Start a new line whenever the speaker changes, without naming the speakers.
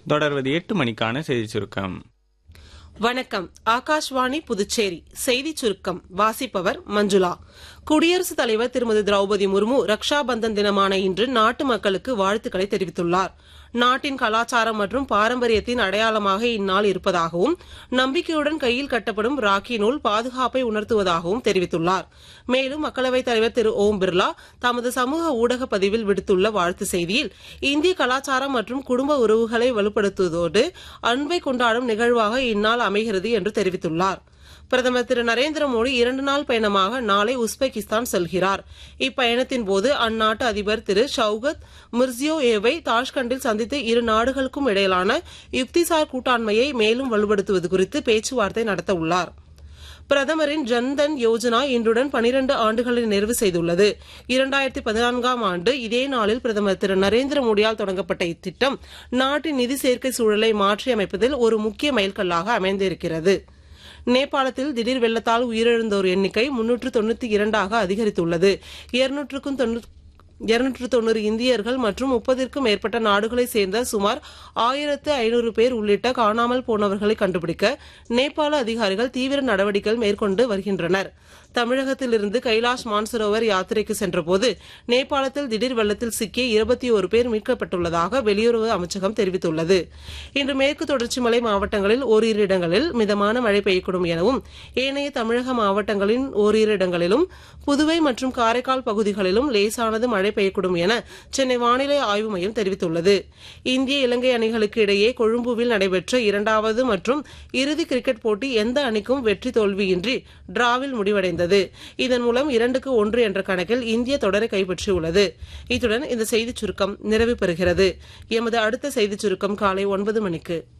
தொடர்வது எட்டு மணிக்கான செய்தி சுருக்கம்
வணக்கம் ஆகாஷ்வாணி புதுச்சேரி செய்தி சுருக்கம் வாசிப்பவர் மஞ்சுளா குடியரசுத் தலைவர் திருமதி திரௌபதி முர்மு ரக்ஷா பந்தன் தினமான இன்று நாட்டு மக்களுக்கு வாழ்த்துக்களை தெரிவித்துள்ளார் நாட்டின் கலாச்சாரம் மற்றும் பாரம்பரியத்தின் அடையாளமாக இந்நாள் இருப்பதாகவும் நம்பிக்கையுடன் கையில் கட்டப்படும் ராக்கி நூல் பாதுகாப்பை உணர்த்துவதாகவும் தெரிவித்துள்ளார் மேலும் மக்களவைத் தலைவர் திரு ஓம் பிர்லா தமது சமூக ஊடக பதிவில் விடுத்துள்ள வாழ்த்து செய்தியில் இந்திய கலாச்சாரம் மற்றும் குடும்ப உறவுகளை வலுப்படுத்துவதோடு அன்பை கொண்டாடும் நிகழ்வாக இந்நாள் அமைகிறது என்று தெரிவித்துள்ளார் பிரதமர் திரு நரேந்திர மோடி இரண்டு நாள் பயணமாக நாளை உஸ்பெகிஸ்தான் செல்கிறார் இப்பயணத்தின் போது அந்நாட்டு அதிபர் திரு ஷவுகத் மிர்சியோயேவை தாஷ்கண்டில் சந்தித்து இரு நாடுகளுக்கும் இடையிலான யுக்திசார் கூட்டாண்மையை மேலும் வலுப்படுத்துவது குறித்து பேச்சுவார்த்தை நடத்த உள்ளார் பிரதமரின் ஜன்தன் யோஜனா இன்றுடன் பனிரண்டு ஆண்டுகளை நிறைவு செய்துள்ளது இரண்டாயிரத்தி பதினான்காம் ஆண்டு இதே நாளில் பிரதமர் திரு நரேந்திர மோடியால் தொடங்கப்பட்ட இத்திட்டம் நாட்டின் நிதி சேர்க்கை சூழலை மாற்றியமைப்பதில் ஒரு முக்கிய மைல்கல்லாக அமைந்திருக்கிறது நேபாளத்தில் திடீர் வெள்ளத்தால் உயிரிழந்தோர் எண்ணிக்கை முன்னூற்று தொண்ணூத்தி இரண்டாக அதிகரித்துள்ளது இருநூற்றுக்கும் இருநூற்று தொண்ணூறு இந்தியர்கள் மற்றும் முப்பதிற்கும் மேற்பட்ட நாடுகளைச் சேர்ந்த சுமார் ஆயிரத்து ஐநூறு பேர் உள்ளிட்ட காணாமல் போனவர்களை கண்டுபிடிக்க நேபாள அதிகாரிகள் தீவிர நடவடிக்கைகள் மேற்கொண்டு வருகின்றனர் தமிழகத்திலிருந்து கைலாஷ் மான்சரோவர் யாத்திரைக்கு சென்றபோது நேபாளத்தில் திடீர் வெள்ளத்தில் சிக்கிய இருபத்தி ஒரு பேர் மீட்கப்பட்டுள்ளதாக வெளியுறவு அமைச்சகம் தெரிவித்துள்ளது இன்று மேற்கு தொடர்ச்சி மலை மாவட்டங்களில் ஓரிரு இடங்களில் மிதமான மழை பெய்யக்கூடும் எனவும் ஏனைய தமிழக மாவட்டங்களின் ஓரிரு இடங்களிலும் புதுவை மற்றும் காரைக்கால் பகுதிகளிலும் லேசானது மழை பெய்யக்கூடும் என சென்னை வானிலை ஆய்வு மையம் தெரிவித்துள்ளது இந்திய இலங்கை அணிகளுக்கு இடையே கொழும்புவில் நடைபெற்ற இரண்டாவது மற்றும் இறுதி கிரிக்கெட் போட்டி எந்த அணிக்கும் வெற்றி தோல்வியின்றி டிராவில் முடிவடைந்தது இதன் மூலம் இரண்டுக்கு ஒன்று என்ற கணக்கில் இந்திய தொடரை கைப்பற்றியுள்ளது இத்துடன் இந்த செய்திச் சுருக்கம் நிறைவு பெறுகிறது எமது அடுத்த செய்திச் சுருக்கம் காலை ஒன்பது மணிக்கு